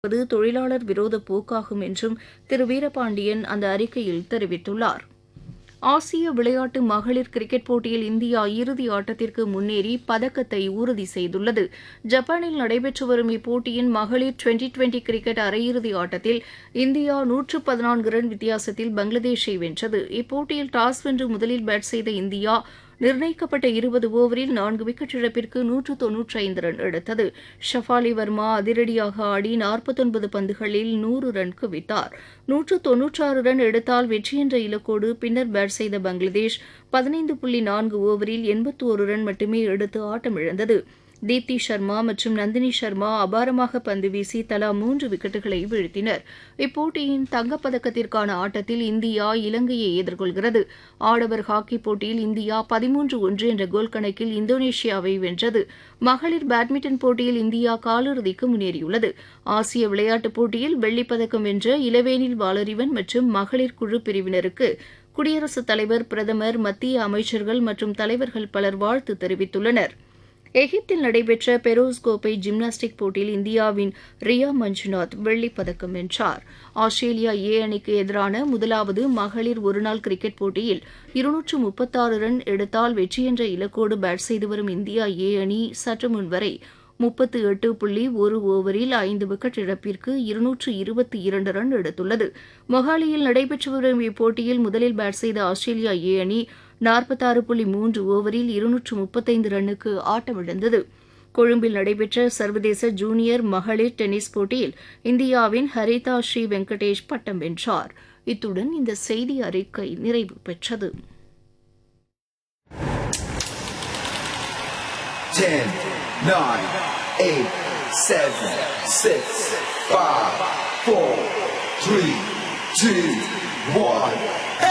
வது தொழிலாளர் விரோத போக்காகும் என்றும் திரு வீரபாண்டியன் அந்த அறிக்கையில் தெரிவித்துள்ளார் ஆசிய விளையாட்டு மகளிர் கிரிக்கெட் போட்டியில் இந்தியா இறுதி ஆட்டத்திற்கு முன்னேறி பதக்கத்தை உறுதி செய்துள்ளது ஜப்பானில் நடைபெற்று வரும் இப்போட்டியின் மகளிர் டுவெண்டி டுவெண்டி கிரிக்கெட் அரையிறுதி ஆட்டத்தில் இந்தியா நூற்று பதினான்கு ரன் வித்தியாசத்தில் பங்களாதேஷை வென்றது இப்போட்டியில் டாஸ் வென்று முதலில் பேட் செய்த இந்தியா நிர்ணயிக்கப்பட்ட இருபது ஓவரில் நான்கு விக்கெட் இழப்பிற்கு நூற்று தொன்னூற்றி ஐந்து ரன் எடுத்தது ஷஃபாலி வர்மா அதிரடியாக ஆடி நாற்பத்தொன்பது பந்துகளில் நூறு ரன் குவித்தார் நூற்று தொன்னூற்றாறு ரன் எடுத்தால் வெற்றி என்ற இலக்கோடு பின்னர் பேட் செய்த பங்களாதேஷ் பதினைந்து புள்ளி நான்கு ஓவரில் எண்பத்தோரு ரன் மட்டுமே எடுத்து ஆட்டமிழந்தது தீப்தி சர்மா மற்றும் நந்தினி சர்மா அபாரமாக பந்து வீசி தலா மூன்று விக்கெட்டுகளை வீழ்த்தினர் இப்போட்டியின் தங்கப்பதக்கத்திற்கான ஆட்டத்தில் இந்தியா இலங்கையை எதிர்கொள்கிறது ஆடவர் ஹாக்கி போட்டியில் இந்தியா பதிமூன்று ஒன்று என்ற கோல் கணக்கில் இந்தோனேஷியாவை வென்றது மகளிர் பேட்மிண்டன் போட்டியில் இந்தியா காலிறுதிக்கு முன்னேறியுள்ளது ஆசிய விளையாட்டுப் போட்டியில் வெள்ளிப்பதக்கம் வென்ற இளவேனில் வாலறிவன் மற்றும் மகளிர் குழு பிரிவினருக்கு குடியரசுத் தலைவர் பிரதமர் மத்திய அமைச்சர்கள் மற்றும் தலைவர்கள் பலர் வாழ்த்து தெரிவித்துள்ளனர் எகிப்தில் நடைபெற்ற பெரோஸ் கோப்பை ஜிம்னாஸ்டிக் போட்டியில் இந்தியாவின் ரியா மஞ்சுநாத் வெள்ளிப் பதக்கம் வென்றார் ஆஸ்திரேலியா ஏ அணிக்கு எதிரான முதலாவது மகளிர் ஒருநாள் கிரிக்கெட் போட்டியில் இருநூற்று முப்பத்தாறு ரன் எடுத்தால் வெற்றி என்ற இலக்கோடு பேட் செய்து வரும் இந்தியா ஏ அணி சற்று முன் வரை முப்பத்து எட்டு புள்ளி ஒரு ஓவரில் ஐந்து விக்கெட் இழப்பிற்கு இருநூற்று இருபத்தி இரண்டு ரன் எடுத்துள்ளது மொஹாலியில் நடைபெற்று வரும் இப்போட்டியில் முதலில் பேட் செய்த ஆஸ்திரேலியா ஏ அணி நாற்பத்தாறு புள்ளி மூன்று ஓவரில் இருநூற்று முப்பத்தைந்து ரன்னுக்கு ஆட்டமிழந்தது கொழும்பில் நடைபெற்ற சர்வதேச ஜூனியர் மகளிர் டென்னிஸ் போட்டியில் இந்தியாவின் ஹரிதா ஸ்ரீ வெங்கடேஷ் பட்டம் வென்றார் இத்துடன் இந்த செய்தி அறிக்கை நிறைவு பெற்றது Ten, nine, eight, seven, six, five, four, three, two, one.